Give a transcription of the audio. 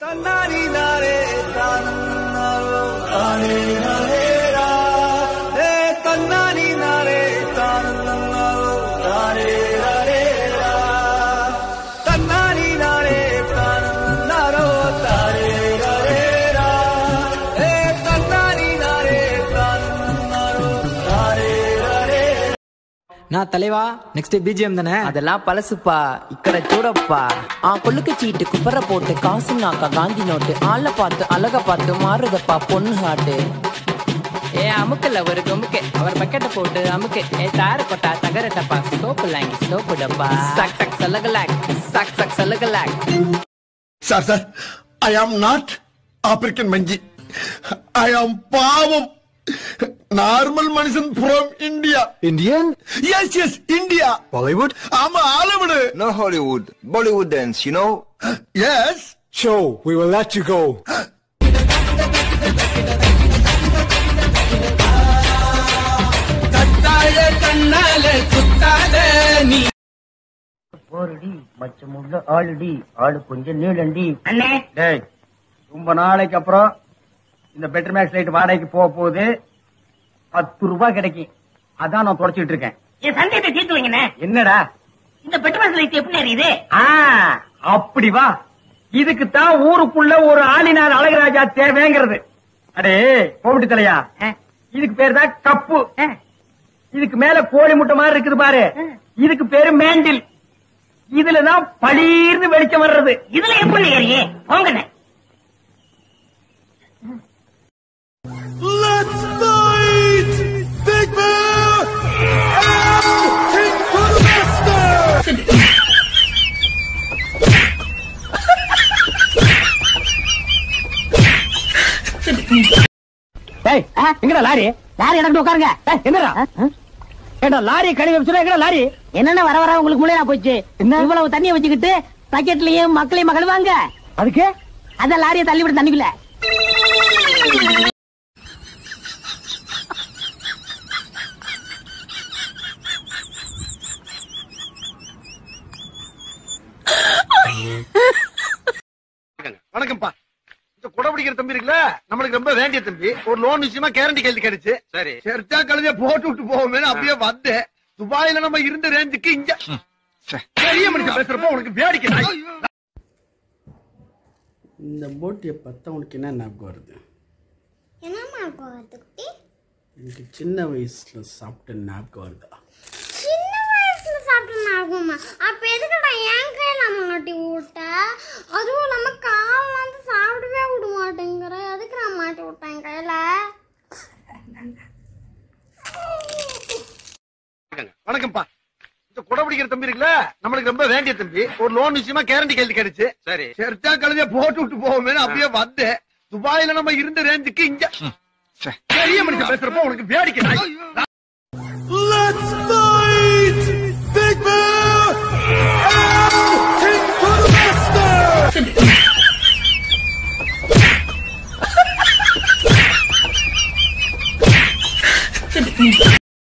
நான் தலைவா next BGM தானே அதெல்லாம் పలసుపా ఇక్కడ చూడప్పా ఆ కొల్లుకి చీటు కుప్పర పోட்டு కాసు నాక గాంధీ నోட்டு ఆళ్ళ பார்த்து அழக பார்த்து மாறுதப்பா பொண்ணு ஹாட்டு ஏ அமுக்கல ஒரு கொமுக்கு அவர் பக்கெட்டை போட்டு அமுக்கு ஏ தார கொட்டா தகர டப்பா சோப்பு லாங்கி சோப்பு டப்பா சக் சக் சலகலாக் சக் சக் சலகலாக் sir sir I am not African மஞ்சி ஐ ஆம் பாவம் நார்மல் மனுஷன் from India Indian? Yes yes India Bollywood? ஆமா ஆலவிடு No Hollywood, Bollywood dance, you know? Yes Show, we will let you go. போரடி மச்சமுள்ள ஆளுடி ஆளு கொஞ்சம் நீளண்டி அண்ணே டேய் ரொம்ப நாளைக்கு அப்புறம் இந்த பெட்டர் மேக்ஸ் லைட் வாடகைக்கு போக போகுது பத்து ரூபாய் கிடைக்கும் அதான் நான் தொடச்சிட்டு இருக்கேன் என் சந்தேகத்தை தீர்த்து வைங்கண்ணே என்னடா இந்த பெட்ரோல் லைட் எப்படி எரியுது ஆ அப்படி வா இதுக்கு தான் ஊருக்குள்ள ஒரு ஆளினார் அழகராஜா தேவைங்கிறது அடே கோவிட்டு தலையா இதுக்கு பேர் தான் கப்பு இதுக்கு மேல கோழி முட்டை மாதிரி இருக்குது பாரு இதுக்கு பேரு மேண்டில் இதுலதான் பளீர்னு வெளிச்சம் வர்றது இதுல எப்படி எரியே போங்கண்ணே டேய் எங்கடா லாரி லாரி இடத்துல உட்காருங்க டேய், என்னடா ஏண்டா லாரி கழுவி வச்சுடா எங்கடா லாரி என்னென்ன வர வர உங்களுக்கு மூளையா போச்சு என்ன? இவ்வளவு தண்ணியை வச்சுக்கிட்டு பக்கெட்லயும் மக்களையும் மகளுவாங்க அதுக்கு அத லாரியை தள்ளி விட்டு தண்ணிக்குள்ள வணக்கம்ப்பா இந்த குடை பிடிக்கிற தம்பி இருக்குல்ல நம்மளுக்கு ரொம்ப வேண்டிய தம்பி ஒரு லோன் விஷயமா கேரண்டி கேள்வி கிடைச்சு சரி சரிச்சா கழுதிய போட்டு விட்டு போவோமே அப்படியே வந்தேன் துபாயில நம்ம இருந்த ரேஞ்சுக்கு இங்க பெரிய மனுஷன் பேசுறப்போ உனக்கு வேடிக்கை நாய். இந்த போட்டியை பார்த்தா உனக்கு என்ன ஞாபகம் வருது என்னம்மா போகிறது குட்டி எனக்கு சின்ன வயசுல சாப்பிட்ட ஞாபகம் வருதா சின்ன வயசுல சாப்பிட்ட ஞாபகமா அப்ப எதுக்குடா என் கையில மாட்டி விட்ட அதுவும் இல்லாம கால் வந்து சாப்பிடவே விட மாட்டேங்கிற எதுக்கு நான் மாட்டி விட்டேன் கையில வணக்கம்ப்பா இந்த குடை பிடிக்கிற தம்பி இருக்குல்ல நம்மளுக்கு ரொம்ப வேண்டிய தம்பி ஒரு லோன் விஷயமா கேரண்டி கேள்வி கிடைச்சு சரி சரிச்சா கழுதிய போட்டு விட்டு போவோமே அப்படியே வந்தேன் துபாயில நம்ம இருந்த ரேஞ்சுக்கு இங்க பெரிய மனுஷன் பேசுறப்போ உனக்கு வேடிக்கை நாய்.